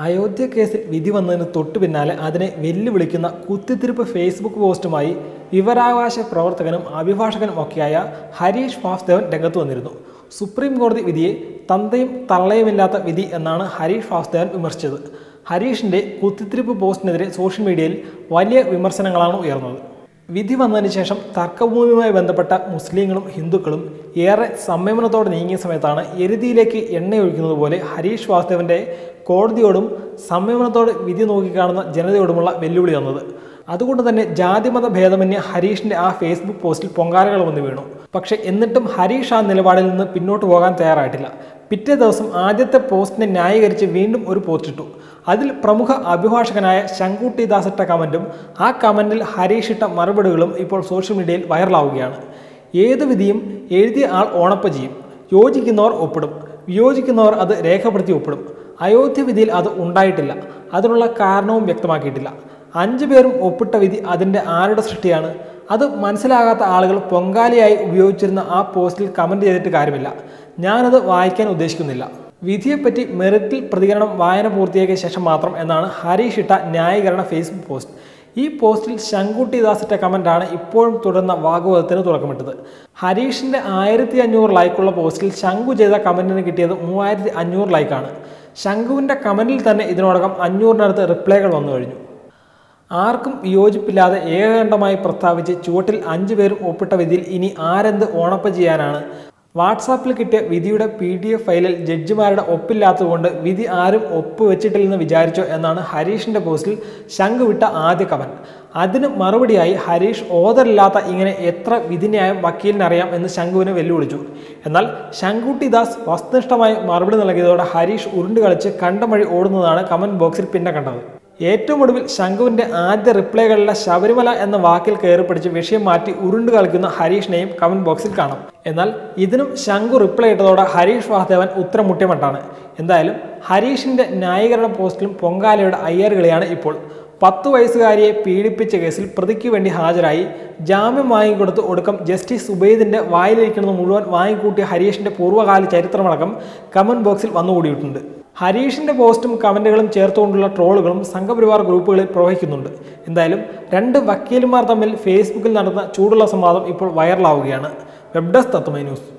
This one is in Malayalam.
അയോധ്യ കേസിൽ വിധി വന്നതിന് തൊട്ടു പിന്നാലെ അതിനെ വെല്ലുവിളിക്കുന്ന കുത്തിത്തിരിപ്പ് ഫേസ്ബുക്ക് പോസ്റ്റുമായി വിവരാവകാശ പ്രവർത്തകനും അഭിഭാഷകനും ഒക്കെയായ ഹരീഷ് വാസുദേവൻ രംഗത്ത് വന്നിരുന്നു സുപ്രീം കോടതി വിധിയെ തന്തയും തള്ളയുമില്ലാത്ത വിധി എന്നാണ് ഹരീഷ് വാസുദേവൻ വിമർശിച്ചത് ഹരീഷിന്റെ കുത്തിത്തിരിപ്പ് പോസ്റ്റിനെതിരെ സോഷ്യൽ മീഡിയയിൽ വലിയ വിമർശനങ്ങളാണ് ഉയർന്നത് വിധി വന്നതിന് ശേഷം തർക്കഭൂമിയുമായി ബന്ധപ്പെട്ട മുസ്ലിങ്ങളും ഹിന്ദുക്കളും ഏറെ സംയമനത്തോടെ നീങ്ങിയ സമയത്താണ് എരുതിയിലേക്ക് എണ്ണയൊഴിക്കുന്നത് പോലെ ഹരീഷ് വാസുദേവന്റെ കോടതിയോടും സംയമനത്തോടെ വിധി നോക്കിക്കാണുന്ന ജനതയോടുമുള്ള വെല്ലുവിളി വന്നത് അതുകൊണ്ട് തന്നെ ജാതിമത ഭേദമന്യേ ഹരീഷിന്റെ ആ ഫേസ്ബുക്ക് പോസ്റ്റിൽ പൊങ്കാലകൾ വന്ന് വീണു പക്ഷേ എന്നിട്ടും ഹരീഷ് ആ നിലപാടിൽ നിന്ന് പിന്നോട്ട് പോകാൻ തയ്യാറായിട്ടില്ല പിറ്റേ ദിവസം ആദ്യത്തെ പോസ്റ്റിനെ ന്യായീകരിച്ച് വീണ്ടും ഒരു പോസ്റ്റ് ഇട്ടു അതിൽ പ്രമുഖ അഭിഭാഷകനായ ശങ്കുട്ടി ദാസ് ഇട്ട കമൻറ്റും ആ കമൻറ്റിൽ ഹരീഷ് ഇട്ട മറുപടികളും ഇപ്പോൾ സോഷ്യൽ മീഡിയയിൽ വൈറലാവുകയാണ് ഏത് വിധിയും എഴുതിയ ആൾ ഓണപ്പ ചെയ്യും യോജിക്കുന്നവർ ഒപ്പിടും വിയോജിക്കുന്നവർ അത് രേഖപ്പെടുത്തി ഒപ്പിടും അയോധ്യ വിധിയിൽ അത് ഉണ്ടായിട്ടില്ല അതിനുള്ള കാരണവും വ്യക്തമാക്കിയിട്ടില്ല അഞ്ചു പേരും ഒപ്പിട്ട വിധി അതിൻ്റെ ആരുടെ സൃഷ്ടിയാണ് അത് മനസ്സിലാകാത്ത ആളുകൾ പൊങ്കാലയായി ഉപയോഗിച്ചിരുന്ന ആ പോസ്റ്റിൽ കമൻറ്റ് ചെയ്തിട്ട് കാര്യമില്ല ഞാനത് വായിക്കാൻ ഉദ്ദേശിക്കുന്നില്ല വിധിയെപ്പറ്റി മെറിറ്റിൽ പ്രതികരണം വായന പൂർത്തിയാക്കിയ ശേഷം മാത്രം എന്നാണ് ഹരീഷ് ഇട്ട ന്യായീകരണ ഫേസ്ബുക്ക് പോസ്റ്റ് ഈ പോസ്റ്റിൽ ശങ്കുട്ടി ദാസ് ഇട്ട കമൻ്റാണ് ഇപ്പോഴും തുടർന്ന വാഗ്വാദത്തിന് തുടക്കമിട്ടത് ഹരീഷിൻ്റെ ആയിരത്തി അഞ്ഞൂറ് ലൈക്കുള്ള പോസ്റ്റിൽ ശങ്കു ചെയ്ത കമൻറ്റിന് കിട്ടിയത് മൂവായിരത്തി അഞ്ഞൂറ് ലൈക്കാണ് ശങ്കുവിൻ്റെ കമൻറ്റിൽ തന്നെ ഇതിനോടകം അഞ്ഞൂറിനടുത്ത് റിപ്ലൈകൾ വന്നു കഴിഞ്ഞു ആർക്കും വിയോജിപ്പില്ലാതെ ഏകകണ്ഠമായി പ്രസ്താവിച്ച് ചുവട്ടിൽ അഞ്ചു പേരും ഒപ്പിട്ട വിധിയിൽ ഇനി ആരെന്ത് ഓണപ്പ ചെയ്യാനാണ് വാട്സാപ്പിൽ കിട്ടിയ വിധിയുടെ പി ഡി എഫ് ഫയലിൽ ജഡ്ജിമാരുടെ ഒപ്പില്ലാത്തതുകൊണ്ട് വിധി ആരും ഒപ്പ് വെച്ചിട്ടില്ലെന്ന് വിചാരിച്ചോ എന്നാണ് ഹരീഷിന്റെ പോസ്റ്റിൽ ശംഖ് വിട്ട ആദ്യ കമൻ അതിന് മറുപടിയായി ഹരീഷ് ഓതറില്ലാത്ത ഇങ്ങനെ എത്ര വിധിന്യായം വക്കീലിനറിയാം എന്ന് ശംഖുവിനെ വെല്ലുവിളിച്ചു എന്നാൽ ശങ്കുട്ടി ദാസ് വസ്തുനിഷ്ഠമായി മറുപടി നൽകിയതോടെ ഹരീഷ് ഉരുണ്ട് കളിച്ച് കണ്ടമഴി ഓടുന്നതാണ് കമന്റ് ബോക്സിൽ പിന്നെ കണ്ടത് ഏറ്റവും ഒടുവിൽ ശംഖുവിന്റെ ആദ്യ റിപ്ലൈകളിലെ ശബരിമല എന്ന വാക്കിൽ കയറി പിടിച്ച് വിഷയം മാറ്റി ഉരുണ്ട് കളിക്കുന്ന ഹരീഷിനെയും കമന്റ് ബോക്സിൽ കാണാം എന്നാൽ ഇതിനും ശംഖു റിപ്ലൈ ഇട്ടതോടെ ഹരീഷ് വാസുദേവൻ ഉത്തരം മുട്ടിമട്ടാണ് എന്തായാലും ഹരീഷിന്റെ ന്യായീകരണ പോസ്റ്റിലും പൊങ്കാലയുടെ അയ്യറുകളിയാണ് ഇപ്പോൾ പത്തു വയസ്സുകാരിയെ പീഡിപ്പിച്ച കേസിൽ പ്രതിക്ക് വേണ്ടി ഹാജരായി ജാമ്യം വാങ്ങിക്കൊടുത്ത് ഒടുക്കം ജസ്റ്റിസ് സുബൈദിന്റെ വായിലിരിക്കുന്നത് മുഴുവൻ വാങ്ങിക്കൂട്ടിയ ഹരീഷിന്റെ പൂർവ്വകാല ചരിത്രമടക്കം കമന്റ് ബോക്സിൽ വന്നുകൂടിയിട്ടുണ്ട് ഹരീഷിന്റെ പോസ്റ്റും കമന്റുകളും ചേർത്തുകൊണ്ടുള്ള ട്രോളുകളും സംഘപരിവാർ ഗ്രൂപ്പുകളിൽ പ്രവഹിക്കുന്നുണ്ട് എന്തായാലും രണ്ട് വക്കീലുമാർ തമ്മിൽ ഫേസ്ബുക്കിൽ നടന്ന ചൂടുള്ള സംവാദം ഇപ്പോൾ വൈറലാവുകയാണ് വെബ് ഡെസ്ക് തത്വമൈ ന്യൂസ്